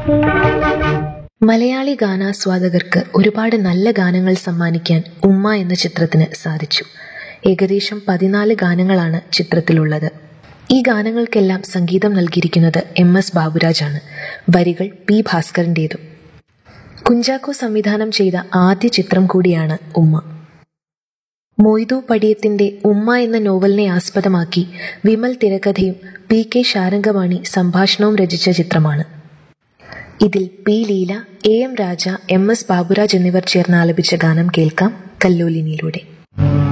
മലയാളി ഗാനാസ്വാദകർക്ക് ഒരുപാട് നല്ല ഗാനങ്ങൾ സമ്മാനിക്കാൻ ഉമ്മ എന്ന ചിത്രത്തിന് സാധിച്ചു ഏകദേശം പതിനാല് ഗാനങ്ങളാണ് ചിത്രത്തിലുള്ളത് ഈ ഗാനങ്ങൾക്കെല്ലാം സംഗീതം നൽകിയിരിക്കുന്നത് എം എസ് ബാബുരാജാണ് വരികൾ പി ഭാസ്കറിൻ്റെതും കുഞ്ചാക്കോ സംവിധാനം ചെയ്ത ആദ്യ ചിത്രം കൂടിയാണ് ഉമ്മ മൊയ്തു പടിയത്തിന്റെ ഉമ്മ എന്ന നോവലിനെ ആസ്പദമാക്കി വിമൽ തിരക്കഥയും പി കെ ശാരംഗവാണി സംഭാഷണവും രചിച്ച ചിത്രമാണ് ഇതിൽ P Leela A M Raja M S Baburaj എന്നിവർ ചേർന്ന് ആലപിച്ച ഗാനം കേൾക്കാം കല്ലോലിനിയിലൂടെ